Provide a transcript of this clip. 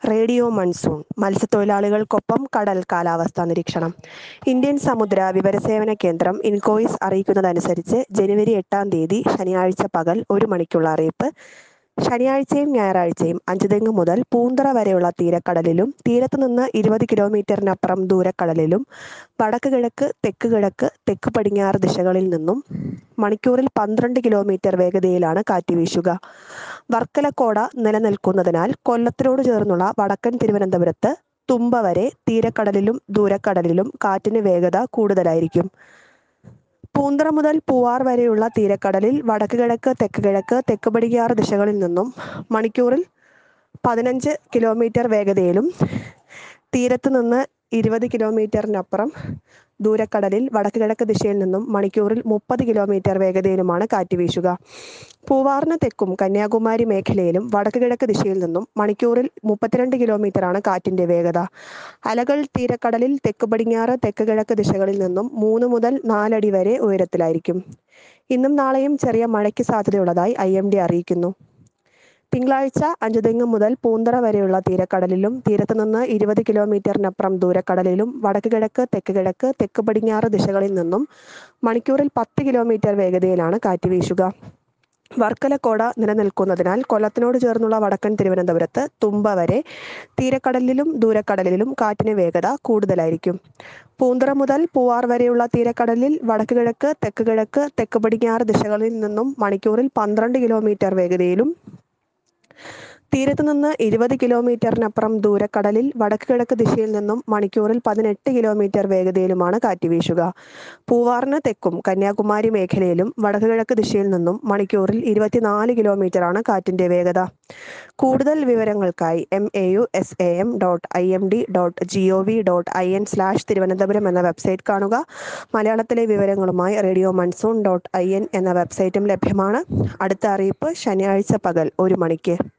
radio monsoon മത്സ്യത്തൊഴിലാളികൾക്കൊപ്പം കടൽ കാലാവസ്ഥാ നിരീക്ഷണം ഇന്ത്യൻ സമുദ്ര വിവരസേവന കേന്ദ്രം ഇൻകോയിസ് അറിയിക്കുന്നതനുസരിച്ച് ജനുവരി എട്ടാം തീയതി ശനിയാഴ്ച പകൽ ഒരു മണിക്കുള്ള അറിയിപ്പ് ശനിയാഴ്ചയും ഞായറാഴ്ചയും അഞ്ചുതെങ്ങ് മുതൽ പൂന്തറ വരെയുള്ള തീരക്കടലിലും തീരത്ത് നിന്ന് ഇരുപത് കിലോമീറ്ററിനപ്പുറം ദൂരക്കടലിലും വടക്ക് കിഴക്ക് തെക്ക് കിഴക്ക് തെക്ക് പടിഞ്ഞാറ് ദിശകളിൽ നിന്നും മണിക്കൂറിൽ പന്ത്രണ്ട് കിലോമീറ്റർ വേഗതയിലാണ് കാറ്റ് വീശുക വർക്കലക്കോട നിലനിൽക്കുന്നതിനാൽ കൊല്ലത്തിനോട് ചേർന്നുള്ള വടക്കൻ തിരുവനന്തപുരത്ത് തുമ്പ വരെ തീരക്കടലിലും ദൂരക്കടലിലും കാറ്റിന് വേഗത കൂടുതലായിരിക്കും പൂന്തറ മുതൽ പൂവാർ വരെയുള്ള തീരക്കടലിൽ വടക്ക് കിഴക്ക് തെക്ക് കിഴക്ക് തെക്ക് പടിഞ്ഞാറ് ദിശകളിൽ നിന്നും മണിക്കൂറിൽ പതിനഞ്ച് കിലോമീറ്റർ വേഗതയിലും തീരത്ത് നിന്ന് ഇരുപത് കിലോമീറ്ററിനപ്പുറം ദൂരക്കടലിൽ വടക്ക് കിഴക്ക് ദിശയിൽ നിന്നും മണിക്കൂറിൽ മുപ്പത് കിലോമീറ്റർ വേഗതയിലുമാണ് കാറ്റ് വീശുക പൂവാറിന് തെക്കും കന്യാകുമാരി മേഖലയിലും വടക്ക് കിഴക്ക് ദിശയിൽ നിന്നും മണിക്കൂറിൽ മുപ്പത്തിരണ്ട് കിലോമീറ്ററാണ് കാറ്റിന്റെ വേഗത അലകൾ തീരക്കടലിൽ തെക്ക് പടിഞ്ഞാറ് തെക്ക് കിഴക്ക് ദിശകളിൽ നിന്നും മൂന്ന് മുതൽ നാലടി വരെ ഉയരത്തിലായിരിക്കും ഇന്നും നാളെയും ചെറിയ മഴയ്ക്ക് സാധ്യതയുള്ളതായി ഐ എം ഡി അറിയിക്കുന്നു തിങ്കളാഴ്ച അഞ്ചുതെങ്ങ് മുതൽ പൂന്തറ വരെയുള്ള തീരക്കടലിലും തീരത്ത് നിന്ന് ഇരുപത് കിലോമീറ്ററിനപ്പുറം ദൂരക്കടലിലും വടക്ക് കിഴക്ക് തെക്ക് കിഴക്ക് തെക്ക് പടിഞ്ഞാറ് ദിശകളിൽ നിന്നും മണിക്കൂറിൽ പത്ത് കിലോമീറ്റർ വേഗതയിലാണ് കാറ്റ് വീശുക വർക്കലക്കോട നിലനിൽക്കുന്നതിനാൽ കൊല്ലത്തിനോട് ചേർന്നുള്ള വടക്കൻ തിരുവനന്തപുരത്ത് തുമ്പ വരെ തീരക്കടലിലും ദൂരക്കടലിലും കാറ്റിന് വേഗത കൂടുതലായിരിക്കും പൂന്തറ മുതൽ പൂവാർ വരെയുള്ള തീരക്കടലിൽ വടക്ക് കിഴക്ക് തെക്ക് കിഴക്ക് തെക്ക് പടിഞ്ഞാറ് ദിശകളിൽ നിന്നും മണിക്കൂറിൽ പന്ത്രണ്ട് കിലോമീറ്റർ വേഗതയിലും തീരത്ത് നിന്ന് ഇരുപത് കിലോമീറ്ററിനപ്പുറം ദൂരക്കടലിൽ വടക്ക് കിഴക്ക് ദിശയിൽ നിന്നും മണിക്കൂറിൽ പതിനെട്ട് കിലോമീറ്റർ വേഗതയിലുമാണ് കാറ്റ് വീശുക പൂവാറിന് തെക്കും കന്യാകുമാരി മേഖലയിലും വടക്ക് കിഴക്ക് ദിശയിൽ നിന്നും മണിക്കൂറിൽ ഇരുപത്തിനാല് കിലോമീറ്ററാണ് കാറ്റിന്റെ വേഗത കൂടുതൽ വിവരങ്ങൾക്കായി M A U S A M dot I M D dot G O V dot I N slash Thiruvananthapuram എന്ന വെബ്സൈറ്റ് കാണുക മലയാളത്തിലെ വിവരങ്ങളുമായി radio monsoon dot I N എന്ന വെബ്സൈറ്റും ലഭ്യമാണ് അടുത്ത അറിയിപ്പ് ശനിയാഴ്ച പകൽ ഒരു മണിക്ക്